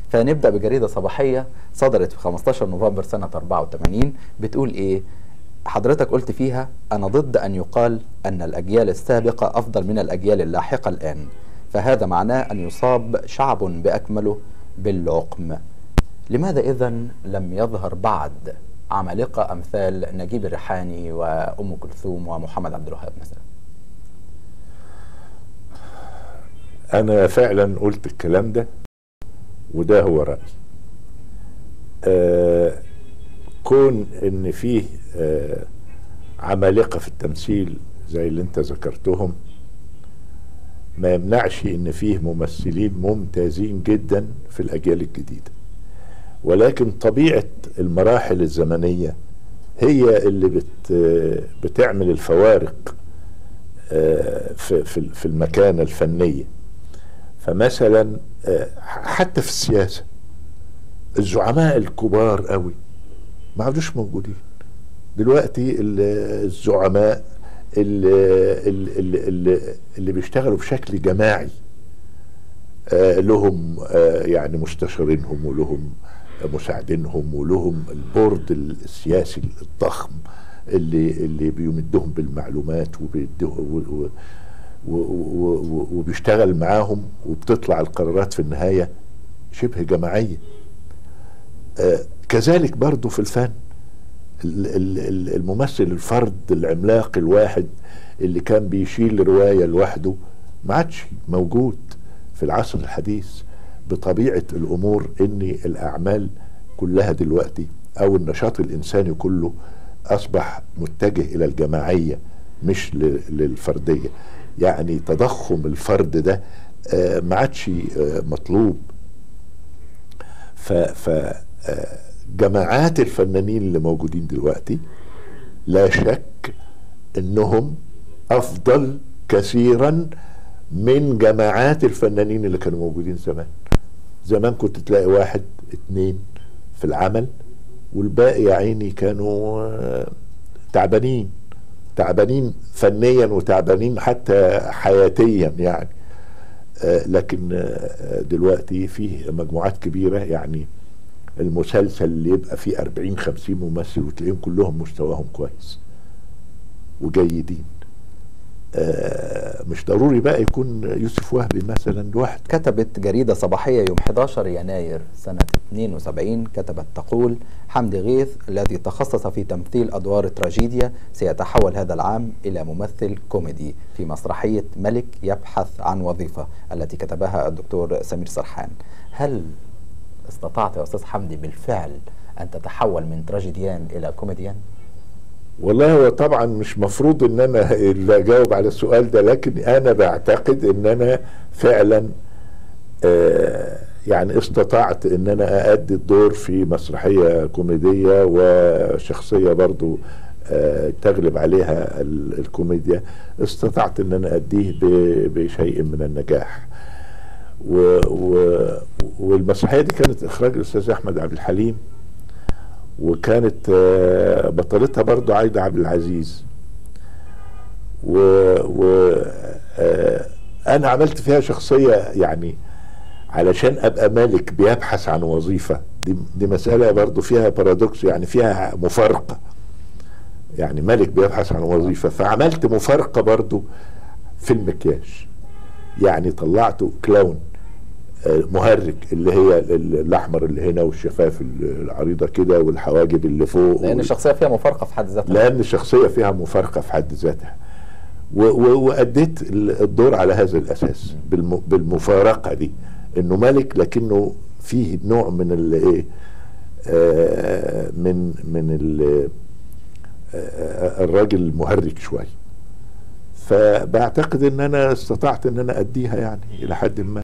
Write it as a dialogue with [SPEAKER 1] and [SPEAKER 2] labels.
[SPEAKER 1] فنبدا بجريده صباحيه صدرت في 15 نوفمبر سنه 84 بتقول ايه حضرتك قلت فيها انا ضد ان يقال ان الاجيال السابقه افضل من الاجيال اللاحقه الان فهذا معناه ان يصاب شعب باكمله بالعقم لماذا اذا لم يظهر بعد عمالقه امثال نجيب الريحاني وام كلثوم ومحمد عبد الوهاب مثلا
[SPEAKER 2] انا فعلا قلت الكلام ده وده هو رايي آه كون ان فيه آه عمالقه في التمثيل زي اللي انت ذكرتهم ما يمنعش ان فيه ممثلين ممتازين جدا في الاجيال الجديده ولكن طبيعه المراحل الزمنيه هي اللي بت بتعمل الفوارق آه في في في المكانه الفنيه فمثلا حتى في السياسة الزعماء الكبار قوي ما عادوش موجودين دلوقتي الزعماء اللي, اللي, اللي, اللي بيشتغلوا بشكل جماعي لهم يعني مستشارينهم ولهم مساعدينهم ولهم البورد السياسي الضخم اللي اللي بيمدهم بالمعلومات وبيدهم وبيشتغل معاهم وبتطلع القرارات في النهاية شبه جماعية آه كذلك برضو في الفن الممثل الفرد العملاق الواحد اللي كان بيشيل رواية لوحده ما عادش موجود في العصر الحديث بطبيعة الأمور إن الأعمال كلها دلوقتي أو النشاط الإنساني كله أصبح متجه إلى الجماعية مش للفردية يعني تضخم الفرد ده آه ما عادش آه مطلوب ف جماعات الفنانين اللي موجودين دلوقتي لا شك انهم افضل كثيرا من جماعات الفنانين اللي كانوا موجودين زمان زمان كنت تلاقي واحد اتنين في العمل والباقي يا عيني كانوا آه تعبانين تعبانين فنيا وتعبانين حتى حياتيا يعني آه لكن آه دلوقتي فيه مجموعات كبيرة يعني المسلسل اللي يبقى فيه 40 50 ممثل وتلاقيهم كلهم مستواهم كويس وجيدين آه مش ضروري بقى يكون يوسف وهبي مثلا لوحده
[SPEAKER 1] كتبت جريدة صباحية يوم 11 يناير سنة 72 كتبت تقول حمدي غيث الذي تخصص في تمثيل أدوار التراجيديا سيتحول هذا العام إلى ممثل كوميدي في مسرحية ملك يبحث عن وظيفة التي كتبها الدكتور سمير سرحان هل استطعت يا أستاذ حمدي بالفعل أن تتحول من تراجيديان إلى كوميديان؟
[SPEAKER 2] والله هو طبعا مش مفروض ان انا اللي اجاوب على السؤال ده لكن انا بعتقد ان انا فعلا آه يعني استطعت ان انا اادي الدور في مسرحيه كوميديه وشخصيه برضو آه تغلب عليها الكوميديا استطعت ان انا اديه بشيء من النجاح و و والمسرحيه دي كانت اخراج الاستاذ احمد عبد الحليم وكانت بطلتها برضو عايدة عبد العزيز و, و انا عملت فيها شخصية يعني علشان ابقى ملك بيبحث عن وظيفة دي, دي مسألة برضو فيها بارادوكس يعني فيها مفارقة يعني ملك بيبحث عن وظيفة فعملت مفارقة برضو في المكياج يعني طلعته كلاون مهرج اللي هي الاحمر اللي هنا والشفاف العريضه كده والحواجب اللي فوق
[SPEAKER 1] لان الشخصيه فيها مفارقه في حد ذاتها
[SPEAKER 2] لان الشخصيه فيها مفارقه في حد ذاتها واديت الدور على هذا الاساس بالمفارقه دي انه ملك لكنه فيه نوع من الايه آه من من آه الراجل المهرج شويه فبعتقد ان انا استطعت ان انا اديها يعني الى حد ما